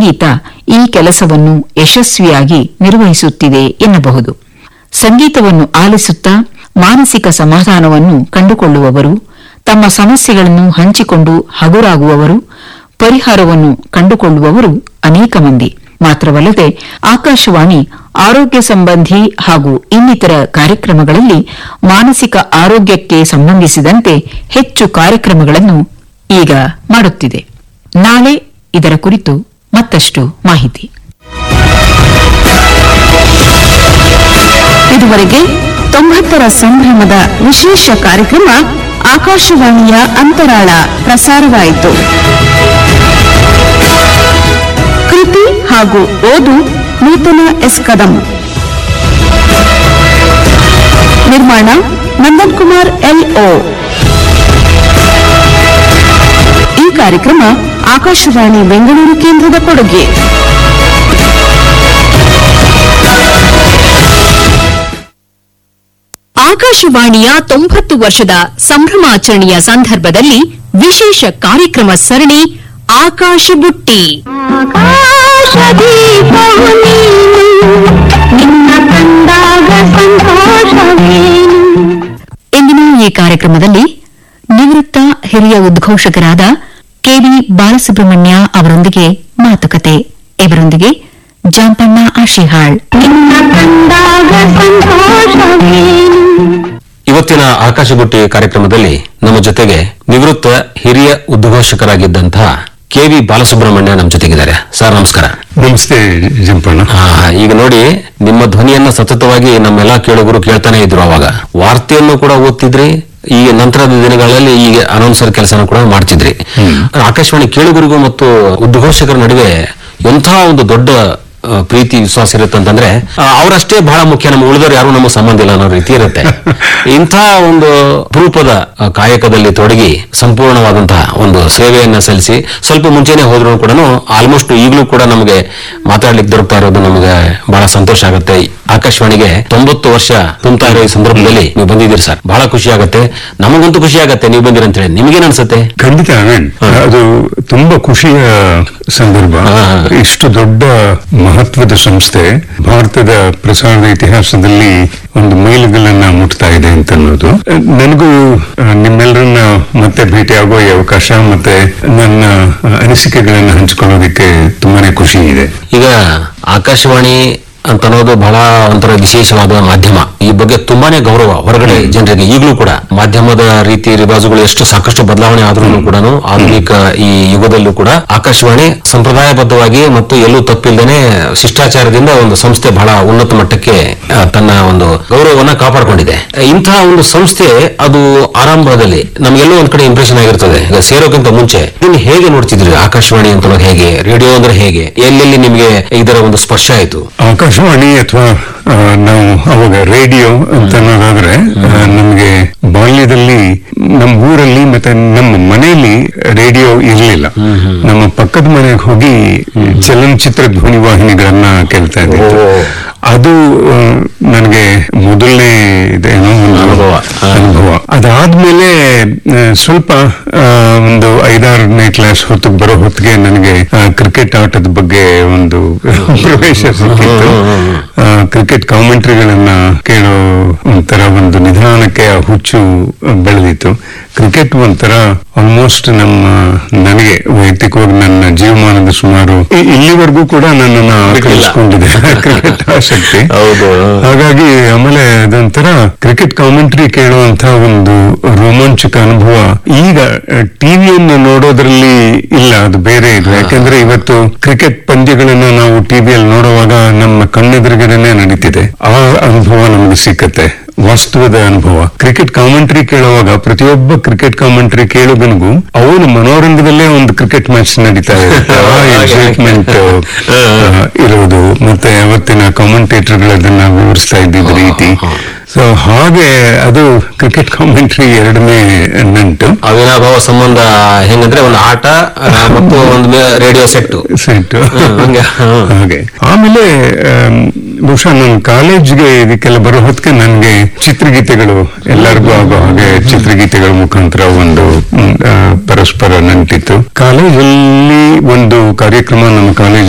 ಸಂಗೀತ ಈ ಕೆಲಸವನ್ನು ಯಶಸ್ವಿಯಾಗಿ ನಿರ್ವಹಿಸುತ್ತಿದೆ ಎನ್ನಬಹುದು ಸಂಗೀತವನ್ನು ಆಲಿಸುತ್ತಾ ಮಾನಸಿಕ ಸಮಾಧಾನವನ್ನು ಕಂಡುಕೊಳ್ಳುವವರು ತಮ್ಮ ಸಮಸ್ಯೆಗಳನ್ನು ಹಂಚಿಕೊಂಡು ಹಗುರಾಗುವವರು ಪರಿಹಾರವನ್ನು ಕಂಡುಕೊಳ್ಳುವವರು ಅನೇಕ ಮಂದಿ ಮಾತ್ರವಲ್ಲದೆ ಆಕಾಶವಾಣಿ ಆರೋಗ್ಯ ಸಂಬಂಧಿ ಹಾಗೂ ಇನ್ನಿತರ ಕಾರ್ಯಕ್ರಮಗಳಲ್ಲಿ ಮಾನಸಿಕ ಆರೋಗ್ಯಕ್ಕೆ ಸಂಬಂಧಿಸಿದಂತೆ ಹೆಚ್ಚು ಕಾರ್ಯಕ್ರಮಗಳನ್ನು ಈಗ ಮಾಡುತ್ತಿದೆ ನಾಳೆ ಇದರ ಕುರಿತು ಮತ್ತಷ್ಟು ಮಾಹಿತಿ ಇದುವರೆಗೆ ತೊಂಬತ್ತರ ಸಂಭ್ರಮದ ವಿಶೇಷ ಕಾರ್ಯಕ್ರಮ ಆಕಾಶವಾಣಿಯ ಅಂತರಾಳ ಪ್ರಸಾರವಾಯಿತು ಕೃತಿ ಹಾಗೂ ಓದು ನೂತನ ಎಸ್ ಕದಂ ನಿರ್ಮಾಣ ನಂದನ್ ಕುಮಾರ್ ಎಲ್ಒ ಈ ಕಾರ್ಯಕ್ರಮ ಆಕಾಶವಾಣಿ ಬೆಂಗಳೂರು ಕೇಂದ್ರದ ಕೊಡುಗೆ ಆಕಾಶವಾಣಿಯ ತೊಂಬತ್ತು ವರ್ಷದ ಸಂಭ್ರಮಾಚರಣೆಯ ಸಂದರ್ಭದಲ್ಲಿ ವಿಶೇಷ ಕಾರ್ಯಕ್ರಮ ಸರಣಿ ಆಕಾಶ ಬುಟ್ಟಿ ಆಕಾಶದೀಪವು ನೀನು ನಿನ್ನ ಕಂಡಾಗ ಸಂತೋಷವೇನು ಇಂದಿನ ಈ ಕಾರ್ಯಕ್ರಮದಲ್ಲಿ ನಿವೃತ್ತ ಹಿರಿಯ ಉದ್ಘೋಷಕರಾದ ಕೆವಿ ಬಾಲಸುಬ್ರಹ್ಮಣ್ಯ ಅವರೊಂದಿಗೆ ಮಾತುಕತೆ ಇವರೊಂದಿಗೆ ಜಾಂಪಣ್ಣ ಆಶಿಹಾಳ್ ನಿನ್ನ ಕಂಡಾಗ ಸಂತೋಷವೇನು ಇವತ್ತಿನ ಆಕಾಶಬುಟ್ಟಿ ಕಾರ್ಯಕ್ರಮದಲ್ಲಿ ನಮ್ಮ ಜೊತೆಗೆ ನಿವೃತ್ತ ಹಿರಿಯ ಉದ್ಘೋಷಕರಾಗಿದ್ದಂತಹ ಕೆ ವಿ ಬಾಲಸುಬ್ರಹ್ಮಣ್ಯ ನಮ್ಮ ಜೊತೆಗಿದ್ದಾರೆ ಸರ್ ನಮಸ್ಕಾರ ನಮಸ್ತೆ ಜಂಪಣ್ಣ ಆ, ಈಗ ನೋಡಿ ನಿಮ್ಮ ಧ್ವನಿಯನ್ನ ಸತತವಾಗಿ ನಮ್ಮೆಲ್ಲಾ ಕೇಳುಗರು ಕೇಳ್ತಾನೆ ಇದ್ರು ಅವಾಗ ವಾರ್ತೆಯನ್ನು ಕೂಡ ಓದ್ತಿದ್ರಿ ಈ ನಂತರದ ದಿನಗಳಲ್ಲಿ ಈಗ ಅನೌನ್ಸರ್ ಕೆಲಸನ ಕೂಡ ಮಾಡ್ತಿದ್ರಿ ಆಕಾಶವಾಣಿ ಕೇಳುಗರಿಗೂ ಮತ್ತು ಉದ್ಘೋಷಕರ ನಡುವೆ ಎಂತಹ ಒಂದು ದೊಡ್ಡ ಆ, ಪ್ರೀತಿ ವಿಶ್ವಾಸ ಇರುತ್ತೆ ಅಂತಂದ್ರೆ ಆ, ಅವರಷ್ಟೇ ಬಹಳ ಮುಖ್ಯ ನಮ್ಮ ಉಳಿದವರು ಯಾರು ನಮ್ಮ ಸಂಬಂಧ ಇಲ್ಲ ಅನ್ನೋ ರೀತಿ ಇರುತ್ತೆ ಇಂಥ ಒಂದು ಅಪರೂಪದ ಆ, ಕಾಯಕದಲ್ಲಿ ತೊಡಗಿ ಸಂಪೂರ್ಣವಾದಂತಹ ಒಂದು ಸೇವೆಯನ್ನ ಸಲ್ಲಿಸಿ ಸ್ವಲ್ಪ ಮುಂಚೆನೆ ಹೋದ್ರು ಕೂಡ ಆಲ್ಮೋಸ್ಟ್ ಈಗಲೂ ಕೂಡ ನಮಗೆ ಮಾತಾಡ್ಲಿಕ್ಕೆ ದೊರಕ್ತಾ ಇರೋದು ನಮಗೆ ಬಹಳ ಸಂತೋಷ ಆಗುತ್ತೆ ಆಕಾಶವಾಣಿಗೆ ತೊಂಬತ್ತು ವರ್ಷ ತುಂಬ್ತಾ ಇರೋ ಈ ಸಂದರ್ಭದಲ್ಲಿ ನೀವು ಬಂದಿದ್ದೀರಿ ಸರ್ ಬಹಳ ಖುಷಿ ಆಗುತ್ತೆ ನಮಗಂತೂ ಖುಷಿ ಆಗುತ್ತೆ ನೀವು ಬಂದಿರ ಅಂತ ಹೇಳಿ ನಿಮಗೇನ್ ಅನ್ಸುತ್ತೆ ಖಂಡಿತ ಅವೇನ್ ಅದು ತುಂಬಾ ಖುಷಿಯ ಸಂದರ್ಭ ಹಾ, ಹಾ. ಇಷ್ಟು ದೊಡ್ಡ ಮಹತ್ವದ ಸಂಸ್ಥೆ ಭಾರತದ ಪ್ರಸಾರದ ಇತಿಹಾಸದಲ್ಲಿ ಒಂದು ಮೈಲುಗಲ್ಲನ್ನ ಮುಟ್ತಾ ಇದೆ ಅಂತ ಅನ್ನೋದು ನನಗೂ ಆ, ನಿಮ್ಮೆಲ್ಲರನ್ನ ಮತ್ತೆ ಭೇಟಿಯಾಗುವ ಈ ಅವಕಾಶ ಮತ್ತೆ ನನ್ನ ಆ, ಅನಿಸಿಕೆಗಳನ್ನ ಹಂಚಿಕೊಳ್ಳೋದಕ್ಕೆ ತುಂಬಾನೇ ಖುಷಿ ಇದೆ ಈಗ ಆಕಾಶವಾಣಿ ಅಂತ ಅನ್ನೋದು ಬಹಳ ಒಂಥರ ವಿಶೇಷವಾದ ಮಾಧ್ಯಮ ಈ ಬಗ್ಗೆ ತುಂಬಾನೇ ಗೌರವ ಹೊರಗಡೆ ಜನರಿಗೆ ಈಗಲೂ ಕೂಡ ಮಾಧ್ಯಮದ ರೀತಿ ರಿವಾಜುಗಳು ಎಷ್ಟು ಸಾಕಷ್ಟು ಬದಲಾವಣೆ ಆದ್ರೂ ಕೂಡ ಆಧುನಿಕ ಈ ಯುಗದಲ್ಲೂ ಕೂಡ ಆಕಾಶವಾಣಿ ಸಂಪ್ರದಾಯಬದ್ಧವಾಗಿ ಮತ್ತು ಎಲ್ಲೂ ತಪ್ಪಿಲ್ದೇನೆ ಶಿಷ್ಟಾಚಾರದಿಂದ ಒಂದು ಸಂಸ್ಥೆ ಬಹಳ ಉನ್ನತ ಮಟ್ಟಕ್ಕೆ ಆ, ತನ್ನ ಒಂದು ಗೌರವವನ್ನ ಕಾಪಾಡಿಕೊಂಡಿದೆ ಇಂತಹ ಒಂದು ಸಂಸ್ಥೆ ಅದು ಆರಂಭದಲ್ಲಿ ನಮ್ಗೆಲ್ಲೋ ಒಂದ್ ಕಡೆ ಇಂಪ್ರೆಷನ್ ಆಗಿರ್ತದೆ ಈಗ ಸೇರೋಕ್ಕಿಂತ ಮುಂಚೆ ಇದನ್ನ ಹೇಗೆ ನೋಡ್ತಿದ್ರಿ ಆಕಾಶವಾಣಿ ಅಂತ ಅನ್ನೋದು ಹೇಗೆ ರೇಡಿಯೋ ಅಂದ್ರೆ ಹೇಗೆ ಎಲ್ಲೆಲ್ಲಿ ನಿಮ್ಗೆ ಇದರ ಒಂದು ಸ್ಪರ್ಶ ಆಯ್ತು ಆಕಾಶವಾಣಿ ಅಥವಾ ಆ, ನಾವು ಅವಾಗ ರೇಡಿಯೋ ಅಂತ ಅನ್ನೋದಾದ್ರೆ ಆ, ನಮ್ಗೆ ಬಾಲ್ಯದಲ್ಲಿ ನಮ್ಮ ಊರಲ್ಲಿ ಮತ್ತೆ ನಮ್ಮ ಮನೆಯಲ್ಲಿ ರೇಡಿಯೋ ಇರಲಿಲ್ಲ ನಮ್ಮ ಪಕ್ಕದ ಮನೆಗೆ ಹೋಗಿ ಚಲನಚಿತ್ರ ಧ್ವನಿ ವಾಹಿನಿಗಳನ್ನ ಕೇಳ್ತಾ ಇದ್ದಿತ್ತು ಅದು ಆ, ನನಗೆ ಮೊದಲನೇ ಇದೇನೋ ಒಂದು ಅನುಭವ. ಹಾ. ಅನುಭವ ಅದಾದ್ಮೇಲೆ ಆ, ಸ್ವಲ್ಪ ಆ, ಒಂದು ಐದಾರನೇ ಕ್ಲಾಸ್ ಹೊತ್ತಿಗೆ ಬರೋ ಹೊತ್ತಿಗೆ ನನಗೆ ಕ್ರಿಕೆಟ್ ಆಟದ ಬಗ್ಗೆ ಒಂದು ಪ್ರವೇಶ ಸಿಕ್ಕಿತ್ತು ಆ, ಕ್ರಿಕೆಟ್ ಕಾಮೆಂಟ್ರಿಗಳನ್ನ ಕೇಳೋ ಒಂಥರ ಒಂದು ನಿಧಾನಕ್ಕೆ ಆ ಹುಚ್ಚು ಬೆಳೆದಿತ್ತು ಕ್ರಿಕೆಟ್ ಒಂಥರ ಆಲ್ಮೋಸ್ಟ್ ನಮ್ಮ ನನಗೆ ವೈಯಕ್ತಿಕವಾಗಿ ನನ್ನ ಜೀವಮಾನದ ಸುಮಾರು ಇ- ಇಲ್ಲಿವರೆಗೂ ಕೂಡ ನನ್ನನ್ನು ಆಕರ್ಷಿಸ್ಕೊಂಡಿದೆ ಕ್ರಿಕೆಟ್ ಆಸಕ್ತಿ ಹೌದು. ಹಾಗಾಗಿ ಆಮೇಲೆ ಅದೊಂಥರ ಕ್ರಿಕೆಟ್ ಕಾಮೆಂಟ್ರಿ ಕೇಳುವಂತ ಒಂದು ರೋಮಾಂಚಕ ಅನುಭವ ಈಗ ಟಿವಿಯನ್ನು ನೋಡೋದ್ರಲ್ಲಿ ಇಲ್ಲ ಅದು ಬೇರೆ ಇದು ಯಾಕೆಂದ್ರೆ ಇವತ್ತು ಕ್ರಿಕೆಟ್ ಪಂದ್ಯಗಳನ್ನ ನಾವು ಟಿವಿಯಲ್ಲಿ ನೋಡುವಾಗ ನಮ್ಮ ಕಣ್ಣೆದುರುಗಡೆನೆ ನಡೀತಿದೆ ಆ ಅನುಭವ ನಮಗೆ ಸಿಕ್ಕತ್ತೆ ವಾಸ್ತವದ ಅನುಭವ ಕ್ರಿಕೆಟ್ ಕಾಮೆಂಟ್ರಿ ಕೇಳುವಾಗ ಪ್ರತಿಯೊಬ್ಬ ಕ್ರಿಕೆಟ್ ಕಾಮೆಂಟ್ರಿ ಕೇಳುಗನಿಗೂ ಅವನ ಮನೋರಂಗದಲ್ಲೇ ಒಂದು ಕ್ರಿಕೆಟ್ ಮ್ಯಾಚ್ ನಡೀತಾ ಇರುತ್ತೆ ಆ ಎಕ್ಸೈಟ್ಮೆಂಟ್ ಇರೋದು ಮತ್ತೆ ಅವತ್ತಿನ ಕಾಮೆಂಟೇಟರ್ಗಳದನ್ನ ವಿವರಿಸ್ತಾ ಇದ್ದಿದ್ದ ರೀತಿ ಸೊ ಹಾಗೆ ಅದು ಕ್ರಿಕೆಟ್ ಕಾಮೆಂಟ್ರಿ ಎರಡನೇ ನಂಟು ಅವಿನಾಭಾವ ಸಂಬಂಧ ಹೆಂಗಂದ್ರೆ ಒಂದು ಆಟ ಆ, ಮತ್ತು ಒಂದು ರೇಡಿಯೋ ಸೆಟ್ ಸೆಟ್ ಹಂಗೆ, ಹ್ಮ್. ಹಾಗೆ ಆಮೇಲೆ ಆಮ್, ಬಹುಶಃ ನನ್ನ ಕಾಲೇಜ್ಗೆ ಇದಕ್ಕೆಲ್ಲ ಬರೋ ಹೊತ್ತಿಗೆ ನನಗೆ ಚಿತ್ರಗೀತೆಗಳು ಎಲ್ಲರಿಗೂ ಆಗೋ ಹಾಗೆ ಚಿತ್ರಗೀತೆಗಳ ಮುಖಾಂತರ ಒಂದು ಮ್, ಆ, ಪರಸ್ಪರ ನಂಟಿತ್ತು ಕಾಲೇಜಲ್ಲಿ ಒಂದು ಕಾರ್ಯಕ್ರಮ ನಮ್ಮ ಕಾಲೇಜ್